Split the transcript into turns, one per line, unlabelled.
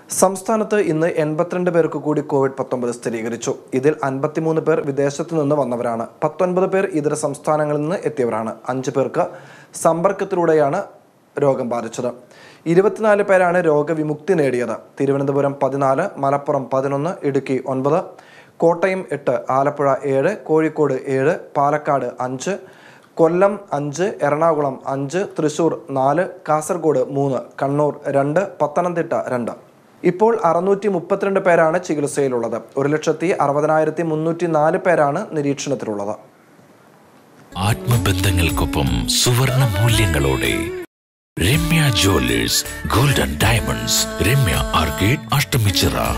സംസ്ഥാനത്ത് ഇന്ന് എൺപത്തിരണ്ട് പേർക്ക് കൂടി കോവിഡ് പത്തൊമ്പത് സ്ഥിരീകരിച്ചു ഇതിൽ അൻപത്തിമൂന്ന് പേർ വിദേശത്തു നിന്ന് വന്നവരാണ് പത്തൊൻപത് പേർ ഇതര സംസ്ഥാനങ്ങളിൽ നിന്ന് എത്തിയവരാണ് അഞ്ച് പേർക്ക് സമ്പർക്കത്തിലൂടെയാണ് രോഗം ബാധിച്ചത് ഇരുപത്തിനാല് പേരാണ് രോഗവിമുക്തി നേടിയത് തിരുവനന്തപുരം പതിനാല് മലപ്പുറം പതിനൊന്ന് ഇടുക്കി ഒൻപത് കോട്ടയം എട്ട് ആലപ്പുഴ ഏഴ് കോഴിക്കോട് ഏഴ് പാലക്കാട് അഞ്ച് കൊല്ലം അഞ്ച് എറണാകുളം അഞ്ച് തൃശൂർ നാല് കാസർഗോഡ് മൂന്ന് കണ്ണൂർ രണ്ട് പത്തനംതിട്ട രണ്ട് ഇപ്പോൾ അറുന്നൂറ്റി മുപ്പത്തിരണ്ട് പേരാണ് ചികിത്സയിലുള്ളത് ഒരു ലക്ഷത്തി അറുപതിനായിരത്തി മുന്നൂറ്റി നാല് പേരാണ് നിരീക്ഷണത്തിലുള്ളത്
ആത്മബന്ധങ്ങൾക്കൊപ്പം സുവർണ മൂല്യങ്ങളോടെ Ramya jewellers golden diamonds Ramya arcade Ashtamichira